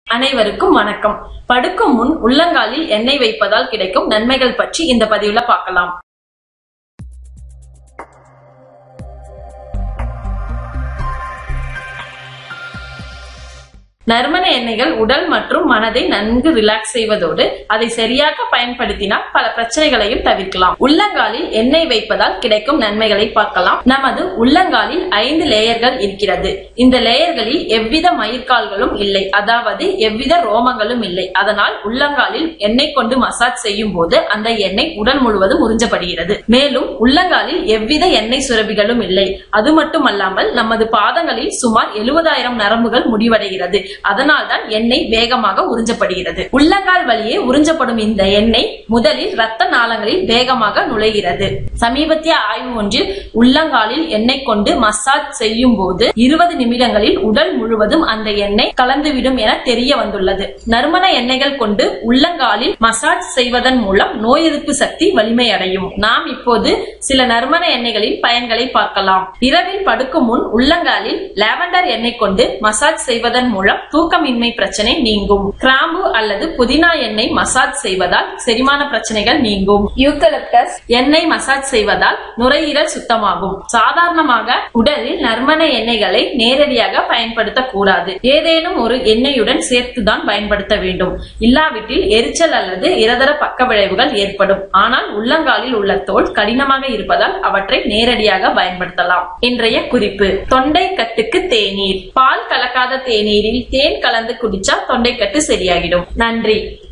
அனைவருக்கும் வணக்கம் படுக்கும் முன் உள்ளங்காலில் எண்ணெய் வைப்பதால் கிடைக்கும் நன்மைகள் பற்றி இந்த பதிவுல பார்க்கலாம் நறுமண எண்ணெய்கள் உடல் மற்றும் மனதை நன்கு ரிலாக்ஸ் செய்வதோடு அதை சரியாக பயன்படுத்தினால் பல பிரச்சனைகளையும் தவிர்க்கலாம் உள்ளங்காலில் எண்ணெய் வைப்பதால் கிடைக்கும் நன்மைகளை பார்க்கலாம் நமது உள்ளங்காலில் ஐந்து லேயர்கள் இருக்கிறது இந்த லேயர்களில் எவ்வித மயிர்கால்களும் இல்லை அதாவது எவ்வித ரோமங்களும் இல்லை அதனால் உள்ளங்காலில் எண்ணெய் கொண்டு மசாஜ் செய்யும் போது அந்த எண்ணெய் உடல் முழுவதும் உறிஞ்சப்படுகிறது மேலும் உள்ளங்காலில் எவ்வித எண்ணெய் சுரபிகளும் இல்லை அது மட்டுமல்லாமல் நமது பாதங்களில் சுமார் எழுபதாயிரம் நரம்புகள் முடிவடைகிறது அதனால் தான் எண்ணெய் வேகமாக உறிஞ்சப்படுகிறது உள்ளங்கால் வழியே உறிஞ்சப்படும் இந்த எண்ணெய் முதலில் ரத்த நாளங்களில் வேகமாக நுழைகிறது சமீபத்திய ஆய்வு ஒன்றில் உள்ளங்காலில் எண்ணெய் கொண்டு மசாஜ் செய்யும் போது இருபது நிமிடங்களில் உடல் முழுவதும் அந்த எண்ணெய் கலந்துவிடும் என தெரிய வந்துள்ளது நறுமண எண்ணெய்கள் கொண்டு உள்ளங்காலில் மசாஜ் செய்வதன் மூலம் நோய் எதிர்ப்பு சக்தி வலிமை அடையும் நாம் இப்போது சில நறுமண எண்ணெய்களின் பயன்களை பார்க்கலாம் இரவில் படுக்கும் முன் உள்ளங்காலில் லாவெண்டர் எண்ணெய் கொண்டு மசாஜ் செய்வதன் மூலம் தூக்கமின்மை பிரச்சனை நீங்கும் கிராம்பு அல்லது புதினா எண்ணெய் மசாஜ் செய்வதால் செரிமான பிரச்சனைகள் நீங்கும் யூக்கலிப்டஸ் எண்ணெய் மசாஜ் செய்வதால் நுரையீரல் சுத்தமாகும் சாதாரணமாக உடலில் நறுமண எண்ணெய்களை நேரடியாக பயன்படுத்தக் கூடாது ஏதேனும் ஒரு எண்ணெயுடன் சேர்த்துதான் பயன்படுத்த வேண்டும் இல்லாவிட்டில் எரிச்சல் அல்லது இரதர பக்க விளைவுகள் ஏற்படும் ஆனால் உள்ளங்காலில் உள்ள தோல் கடினமாக இருப்பதால் அவற்றை நேரடியாக பயன்படுத்தலாம் இன்றைய குறிப்பு தொண்டை கட்டுக்கு தேநீர் பால் கலக்காத தேநீரில் தேன் கலந்து குடிச்சா தொண்டைக்கட்டு சரியாகிடும் நன்றி